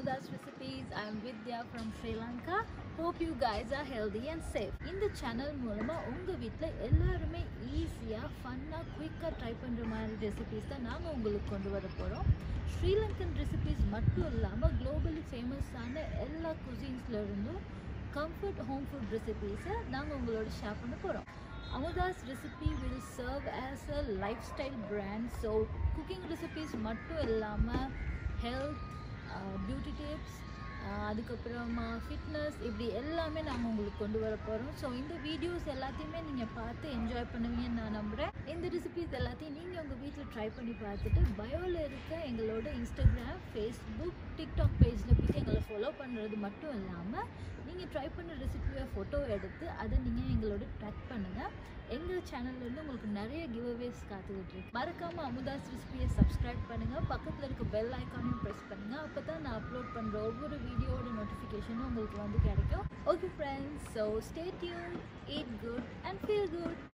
Amuda's Recipes. I'm Vidya from Sri Lanka. Hope you guys are healthy and safe. இந்த channel மூலமாக உங்கள் வீட்டில் எல்லாருமே ஈஸியாக ஃபன்னாக குயிக்காக ட்ரை பண்ணுற மாதிரி ரெசிபீஸ் தான் நாங்கள் உங்களுக்கு கொண்டு வர போகிறோம் ஸ்ரீலங்கன் ரெசிபீஸ் மட்டும் இல்லாமல் குளோபலி ஃபேமஸான எல்லா cuisines-ல இருந்தும் கம்ஃபர்ட் ஹோம் ஃபுட் ரெசிபீஸை நாங்கள் உங்களோட ஷேர் பண்ண போகிறோம் Amudha's recipe will serve as a lifestyle brand so cooking recipes மட்டும் இல்லாமல் ஹெல்த் பியூட்டி டிப்ஸ் அதுக்கப்புறமா ஃபிட்னஸ் இப்படி எல்லாமே நாங்கள் உங்களுக்கு கொண்டு வர போகிறோம் ஸோ இந்த வீடியோஸ் எல்லாத்தையுமே நீங்கள் பார்த்து என்ஜாய் பண்ணுவீங்கன்னு நான் நம்புகிறேன் இந்த ரெசிபீஸ் எல்லாத்தையும் நீங்கள் உங்கள் வீட்டில் ட்ரை பண்ணி பார்த்துட்டு பயோவில் இருக்க எங்களோட இன்ஸ்டாகிராம் ஃபேஸ்புக் டிக்டாக் பேஜில் போய்ட்டு எங்களை ஃபாலோ பண்ணுறது மட்டும் இல்லாமல் நீங்கள் ட்ரை பண்ண ரெசிபியை ஃபோட்டோ எடுத்து அதை நீங்கள் எங்களோட ட்ராக் பண்ணுங்கள் எங்கள் சேனல்லேருந்து உங்களுக்கு நிறைய கிவ் அவேஸ் காத்துக்கிட்டு இருக்கு மறக்காமல் அமுதாஸ் ரெசிபியை சப்ஸ்கிரைப் பண்ணுங்கள் பக்கத்தில் இருக்க பெல் ஐக்கானையும் ப்ரெஸ் பண்ணுங்கள் அப்போ தான் நான் அப்லோட் பண்ணுற ஒவ்வொரு வீடியோட நோட்டிஃபிகேஷனும் உங்களுக்கு வந்து கிடைக்கும் okay friends so stay tuned eat good and feel good